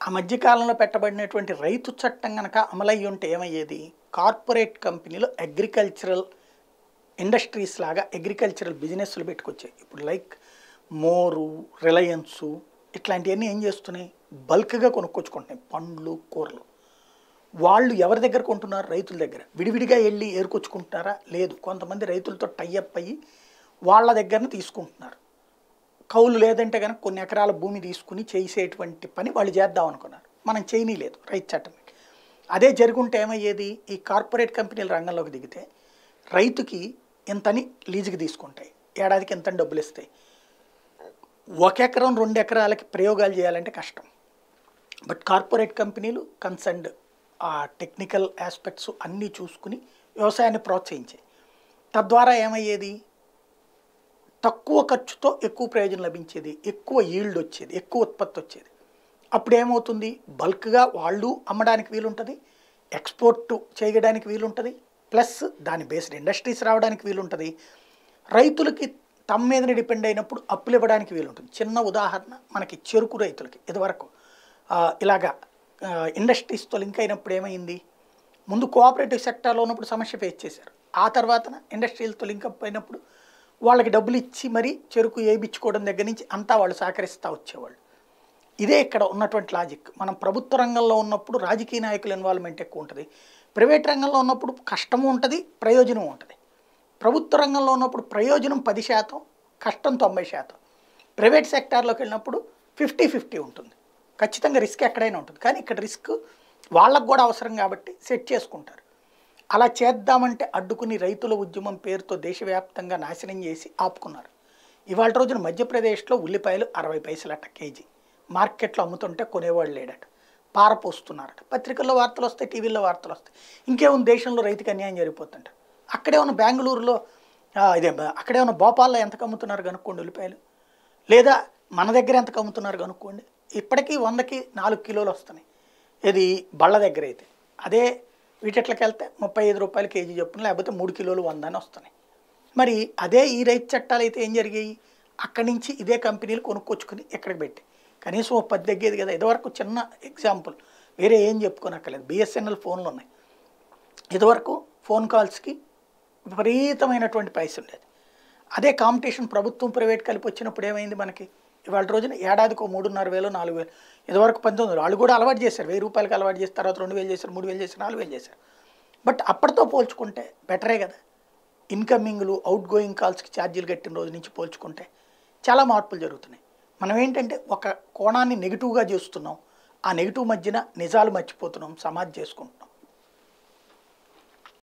ఆ మధ్యకాలంలో పెట్టబడినటువంటి రైతు చట్టం కనుక అమలయ్యి ఉంటే ఏమయ్యేది కార్పొరేట్ కంపెనీలు అగ్రికల్చరల్ ఇండస్ట్రీస్ లాగా అగ్రికల్చరల్ బిజినెస్లు పెట్టుకొచ్చాయి ఇప్పుడు లైక్ మోరు రిలయన్సు ఇట్లాంటివన్నీ ఏం చేస్తున్నాయి బల్క్గా కొనుక్కొచ్చుకుంటున్నాయి పండ్లు కూరలు వాళ్ళు ఎవరి దగ్గర కొంటున్నారు రైతుల దగ్గర విడివిడిగా వెళ్ళి ఏరుకొచ్చుకుంటున్నారా లేదు కొంతమంది రైతులతో టైఅప్ అయ్యి వాళ్ళ దగ్గరనే తీసుకుంటున్నారు కౌలు లేదంటే కనుక కొన్ని ఎకరాల భూమి తీసుకుని చేసేటువంటి పని వాళ్ళు చేద్దాం అనుకున్నారు మనం చేయనీలేదు రైతు చట్టం అదే జరుగుంటే ఏమయ్యేది ఈ కార్పొరేట్ కంపెనీల రంగంలోకి దిగితే రైతుకి ఇంతని లీజుకి తీసుకుంటాయి ఏడాదికి ఇంతని డబ్బులు ఇస్తాయి ఒక ఎకరం రెండు ఎకరాలకి ప్రయోగాలు చేయాలంటే కష్టం బట్ కార్పొరేట్ కంపెనీలు కన్సర్న్డ్ ఆ టెక్నికల్ ఆస్పెక్ట్స్ అన్నీ చూసుకుని వ్యవసాయాన్ని ప్రోత్సహించాయి తద్వారా ఏమయ్యేది తక్కువ ఖర్చుతో ఎక్కువ ప్రయోజనం లభించేది ఎక్కువ ఈల్డ్ వచ్చేది ఎక్కువ ఉత్పత్తి వచ్చేది అప్పుడు ఏమవుతుంది బల్క్గా వాళ్ళు అమ్మడానికి వీలుంటుంది ఎక్స్పోర్ట్ చేయడానికి వీలుంటుంది ప్లస్ దాని బేస్డ్ ఇండస్ట్రీస్ రావడానికి వీలుంటుంది రైతులకి తమ మీదనే డిపెండ్ అయినప్పుడు అప్పులు ఇవ్వడానికి వీలుంటుంది చిన్న ఉదాహరణ మనకి చెరుకు రైతులకి ఇదివరకు ఆ, ఇలాగా ఆ, ఇండస్ట్రీస్తో లింక్ అయినప్పుడు ఏమైంది ముందు కోఆపరేటివ్ సెక్టార్లో ఉన్నప్పుడు సమస్య ఫేస్ చేశారు ఆ తర్వాత ఇండస్ట్రీలతో లింక్ అప్ అయినప్పుడు వాళ్ళకి డబ్బులు ఇచ్చి మరీ చెరుకు ఏబిచ్చుకోవడం దగ్గర నుంచి అంతా వాళ్ళు సహకరిస్తూ వచ్చేవాళ్ళు ఇదే ఇక్కడ ఉన్నటువంటి లాజిక్ మనం ప్రభుత్వ రంగంలో ఉన్నప్పుడు రాజకీయ నాయకుల ఇన్వాల్వ్మెంట్ ఎక్కువ ఉంటుంది ప్రైవేట్ రంగంలో ఉన్నప్పుడు కష్టము ఉంటుంది ప్రయోజనం ఉంటుంది ప్రభుత్వ రంగంలో ఉన్నప్పుడు ప్రయోజనం పది శాతం కష్టం తొంభై శాతం ప్రైవేట్ సెక్టార్లోకి వెళ్ళినప్పుడు ఫిఫ్టీ ఫిఫ్టీ ఉంటుంది ఖచ్చితంగా రిస్క్ ఎక్కడైనా ఉంటుంది కానీ ఇక్కడ రిస్క్ వాళ్ళకు కూడా అవసరం కాబట్టి సెట్ చేసుకుంటారు అలా చేద్దామంటే అడ్డుకుని రైతుల ఉద్యమం పేరుతో దేశవ్యాప్తంగా నాశనం చేసి ఆపుకున్నారు ఇవాళ రోజున మధ్యప్రదేశ్లో ఉల్లిపాయలు అరవై పైసలట కేజీ మార్కెట్లో అమ్ముతుంటే కొనేవాళ్ళు లేడట పారపోస్తున్నారట పత్రికల్లో వార్తలు వస్తాయి టీవీల్లో వార్తలు వస్తాయి ఇంకేముంది దేశంలో రైతుకి అన్యాయం జరిగిపోతుంట అక్కడే ఉన్న బెంగళూరులో ఆ, ఇదే బ- అక్కడే ఉన్న భోపాల్లో ఎంతకు అమ్ముతున్నారు కనుక్కోండి ఉల్లిపాయలు లేదా మన దగ్గర ఎంతకు అమ్ముతున్నారు కనుక్కోండి ఇప్పటికీ వందకి నాలుగు కిలోలు వస్తున్నాయి ఇది బళ్ళ దగ్గర అయితే అదే వీటిట్లకి వెళ్తే ముప్పై ఐదు రూపాయలు కేజీ చొప్పున లేకపోతే మూడు కిలోలు వంద అని వస్తున్నాయి మరి అదే ఈ రైతు చట్టాలు అయితే ఏం జరిగాయి అక్కడి నుంచి ఇదే కంపెనీలు కొనుక్కొచ్చుకుని ఇక్కడికి పెట్టి కనీసం ఒక పది తగ్గేది కదా ఇదివరకు చిన్న ఎగ్జాంపుల్ వేరే ఏం చెప్పుకోనక్కర్లేదు బిఎస్ఎన్ఎల్ ఫోన్లు ఉన్నాయి ఇదివరకు ఫోన్ కాల్స్కి విపరీతమైనటువంటి ప్రైస్ ఉండేది అదే కాంపిటీషన్ ప్రభుత్వం ప్రైవేట్ కలిపి వచ్చినప్పుడు ఏమైంది మనకి ఇవాళ రోజున ఏడాదికి ఒక మూడున్నర వేలు నాలుగు వేలు ఇదివరకు పంతొమ్మిది వేలు వాళ్ళు కూడా అలవాటు చేశారు వెయ్యి రూపాయలకి అలవాటు చేసిన తర్వాత రెండు వేలు చేశారు మూడు వేలు చేశారు నాలుగు వేలు చేశారు బట్ అప్పటితో పోల్చుకుంటే బెటరే కదా ఇన్కమింగ్లు అవుట్ గోయింగ్ కాల్స్కి ఛార్జీలు కట్టిన రోజు నుంచి పోల్చుకుంటే చాలా మార్పులు జరుగుతున్నాయి మనం ఏంటంటే ఒక కోణాన్ని నెగిటివ్గా చేస్తున్నాం ఆ నెగిటివ్ మధ్యన నిజాలు మర్చిపోతున్నాం సమాధి చేసుకుంటున్నాం